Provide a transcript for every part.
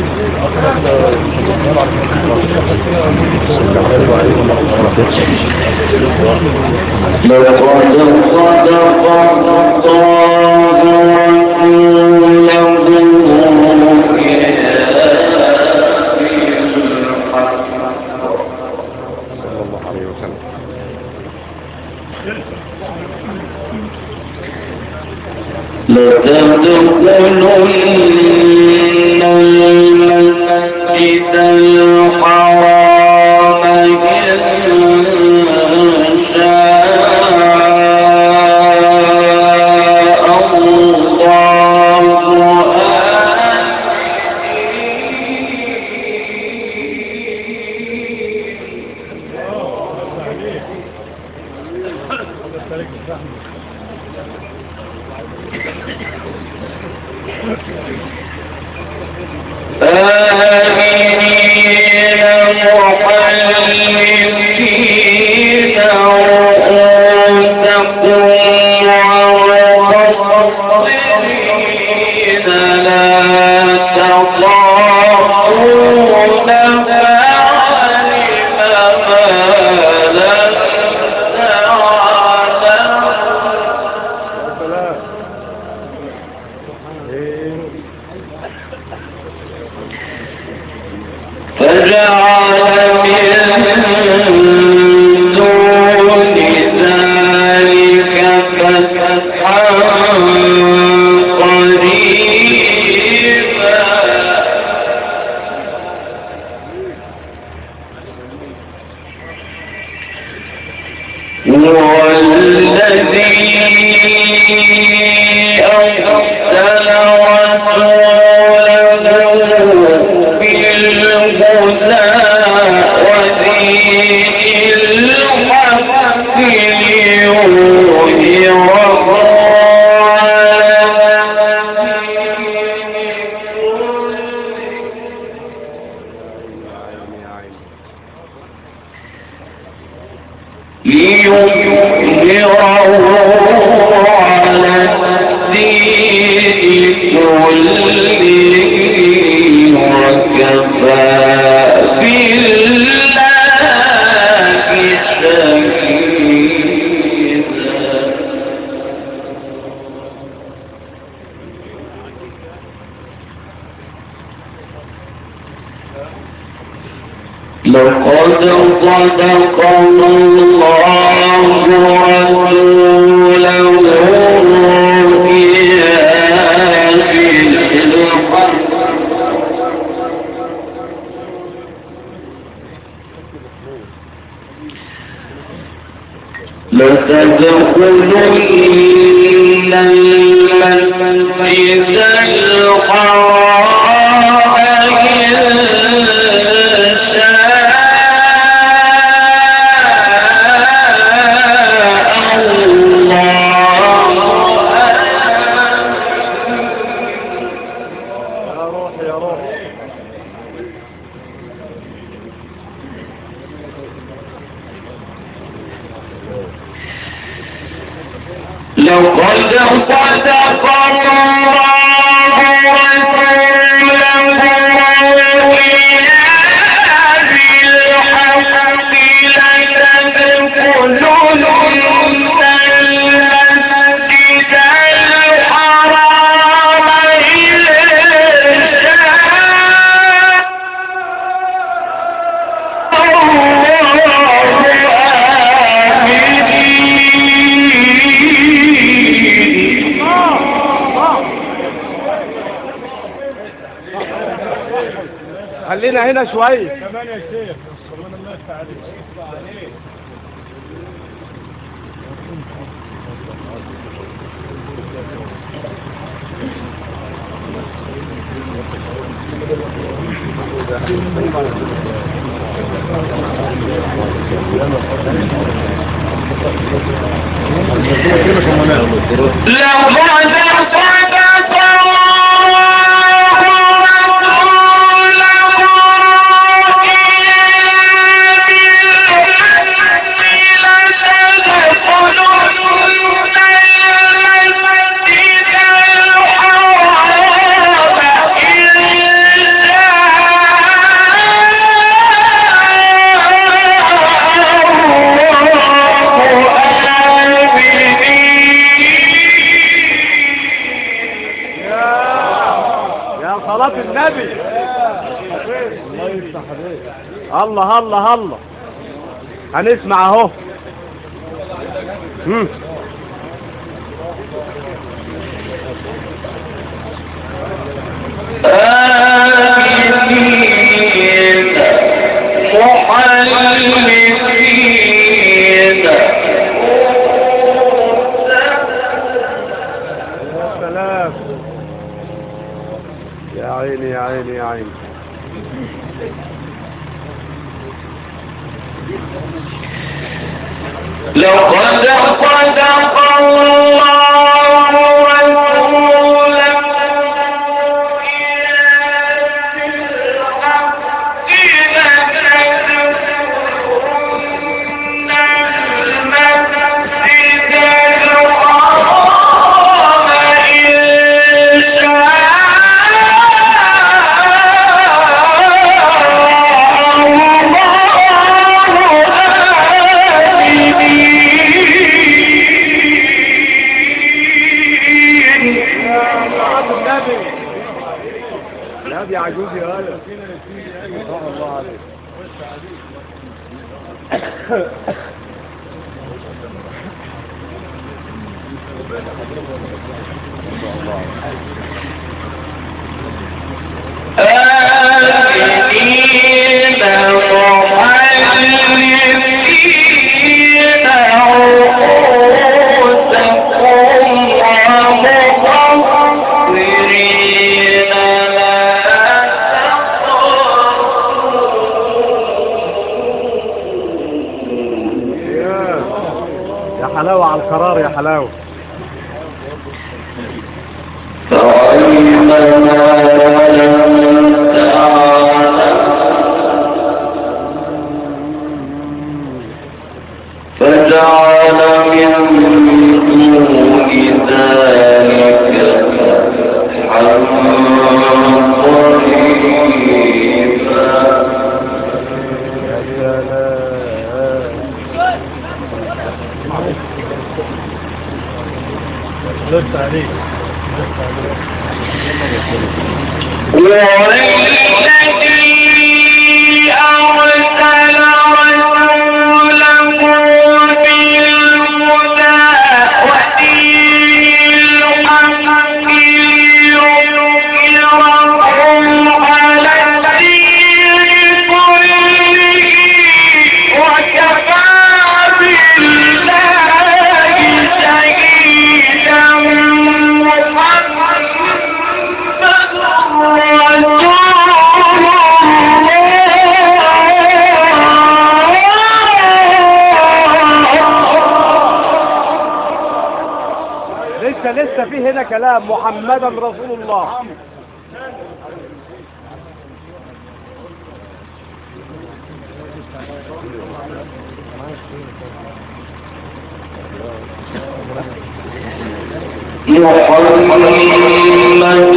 لقد صدق الله رسوله صلى الله عليه وسلم لتدخلن المسجد الحرام إن شاء الله آمنين محلقين رؤوسكم ومقصرين لا تخافون فعلم ما لم تعلموا فجعل من دون ذلك فتحا قريبا هو الذي أرسل رسوله بالهدى ودين الحق ليظهره ليظهره على الدين كله وكفى بالله شهيدا لقد صدق الله رسوله الرؤيا بالحق لتدخلن المسجد الحرام إن شاء الله يا روح يا روح لقد صدق الله رسوله الرؤيا بالحق لتدخلن المسجد الحرام إن خلينا هنا شوية كمان يا شيخ ربنا الله يفتح عليك لقد صدق الله رسوله لتدخلن المسجد الحرام إن صلاة النبي الله يفتح عليك الله الله الله هنسمع اهو مم. آمنين محلقين يا سلام يا عيني يا عيني يا عيني لقد صدق الله رسوله المسجد الحرام إن صلاة النبي يا دي عجوز يا ولد ما شاء الله عليك آمنين محلقين رؤوسكم ومقصرين لا يا يا حلاوة على القرار يا حلاوة فعلم ما لم تعلم فجعل من دون ذلك حرا قريبا يا سلام لفت عليك لفت عليك والذي أرسل رسوله بالهدى ودين الحق ليظهره على الدين كله وكفى بالله شهيدا محمد لسه لسه في هنا كلام محمدا رسول الله محمد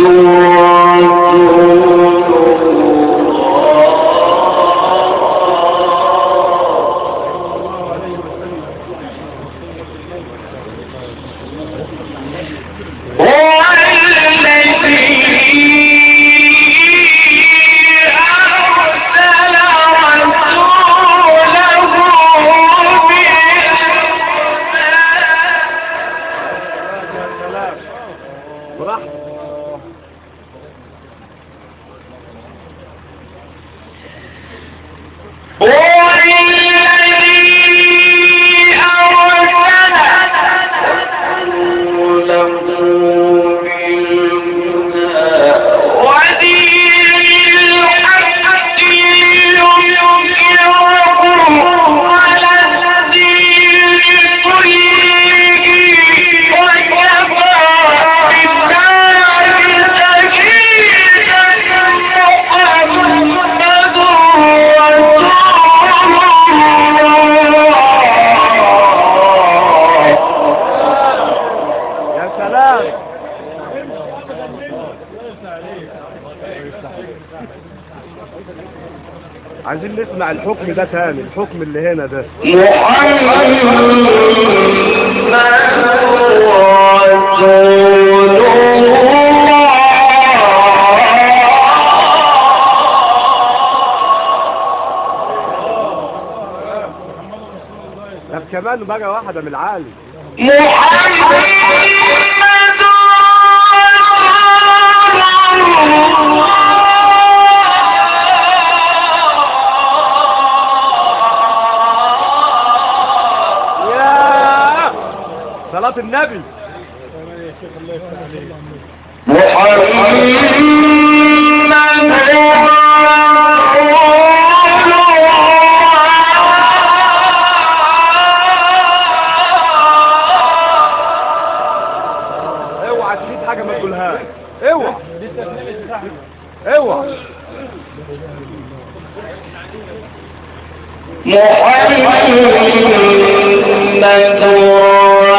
أرسل رسوله بالهدى براحتك والذي أرسل رسوله بالهدى ودين الحق ليظهره على الدين كله وكفى بالله شهيدا محمد رسول الله يا سلام عايزين نسمع الحكم ده تاني الحكم اللي هنا ده محمد رسول الله كمان بقى واحدة من العالي محمد يا صلاة النبي تمام يا شيخ الله يفتح عليك اوعى تسيب حاجة ما تقولهاش اوعى لسه اثنين تحت اوعى محمد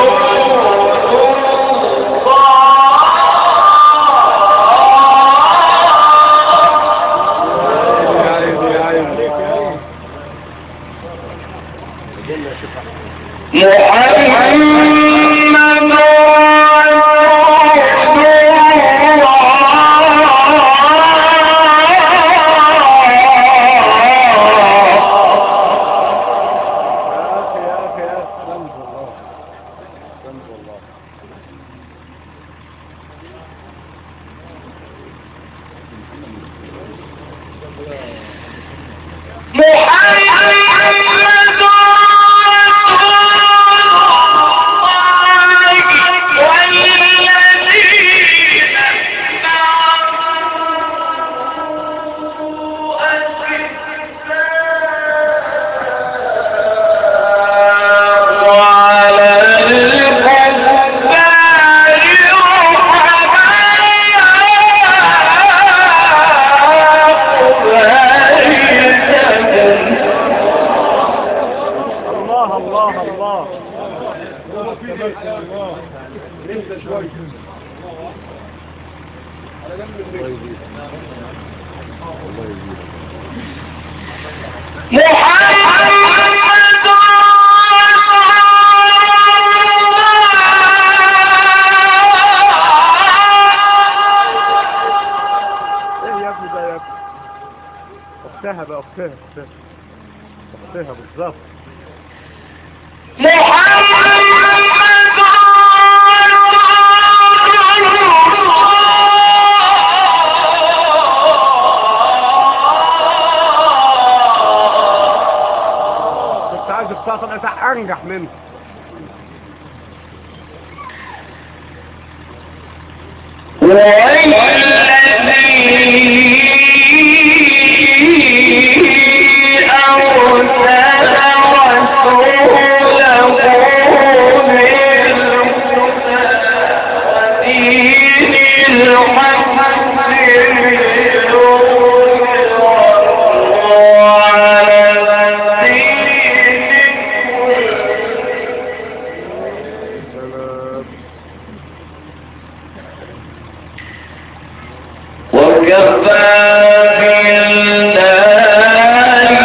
يا عيني يا عيني محمد يا اخي يا اخي يا اخي سلام الله سلام الله الله الله الله هو في ايه الله لسه شويه على جنب ايه يا ابني ده يا ابني اختها بقى اختها اختها اختها بالظبط كنت عايز اختها طلعت انجح منه سلام وكفى بالله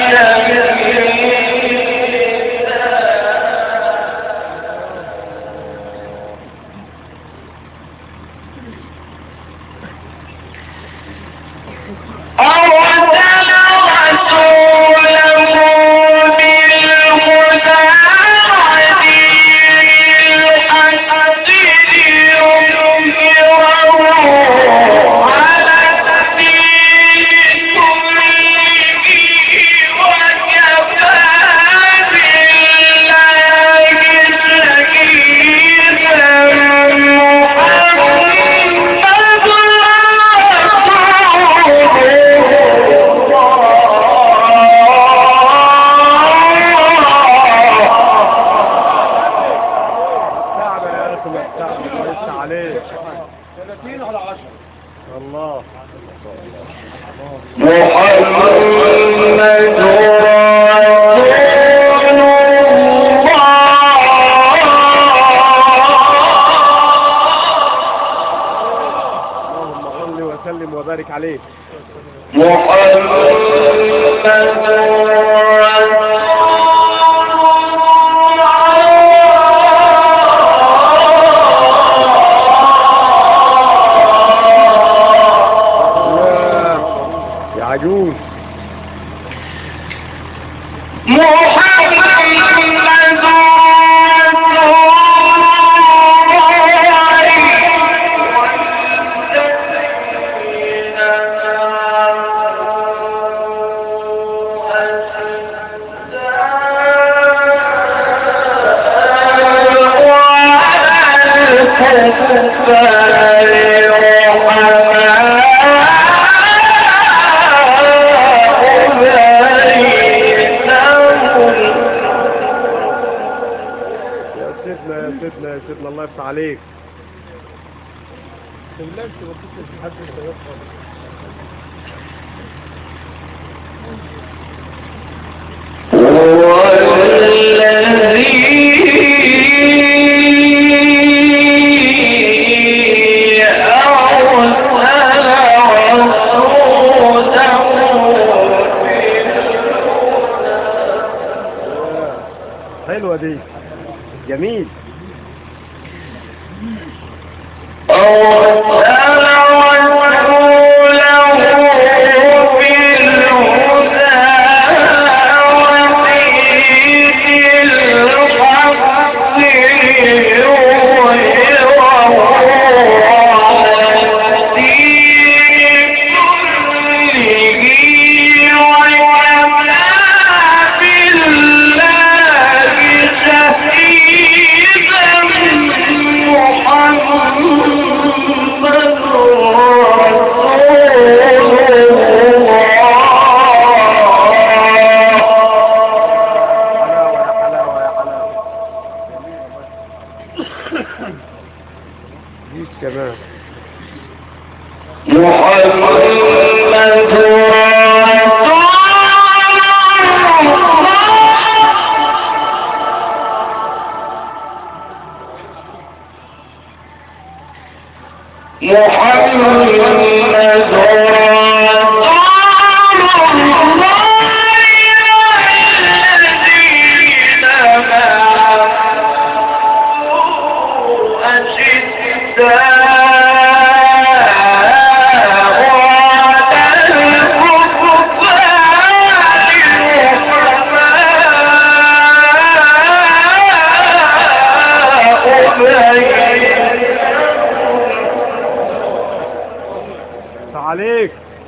أرسل رسوله بالهدى ودين الحق ليظهره على الدين كله وكفى بالله شهيدا تعب يا اخي ما تعب لسه عليك 30 على 10 الله محمد اللهم صل وسلم وبارك عليه يا يا عجوز محمد بص عليك سلمت وكنت حد الشباب خالص هو الذي أرسل رسوله حلوة دي جميل أرسل رسوله بالهدى ودين الحق ليظهره على الدين كله وكفى بالله شهيدا محمد رسول حلاوة يا حلاوة يا حلاوة جيش كمان محمد رسول محمد رسول الذين معه بص عليك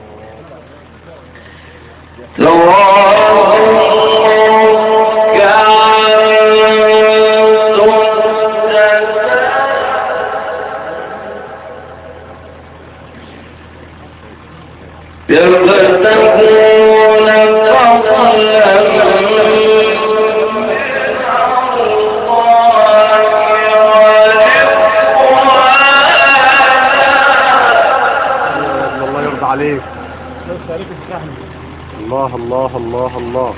يبتغون فضلا الله يرضى عليك بس عليك الزحمة الله الله الله الله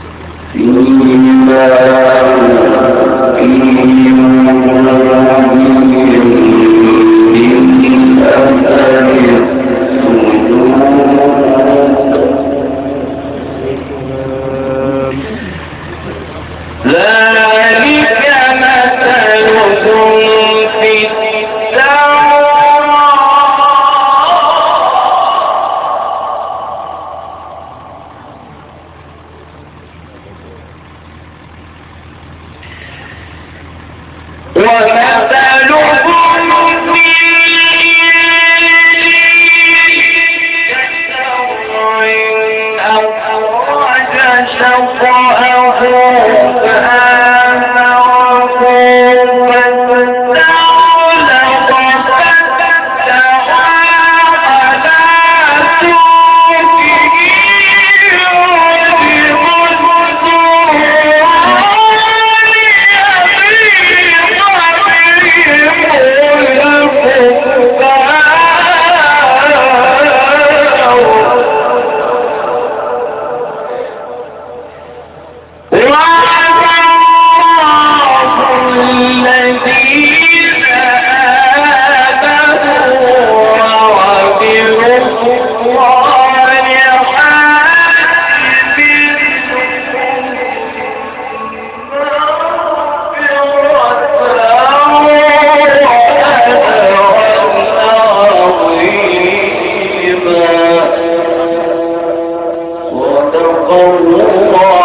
آم، ذلك مثلكم في التوراة ومثلكم في أخرج شطأه فآثره فاستغلظ فاستوى على سوقه الذين آمنوا وعملوا الصالحات صدق الله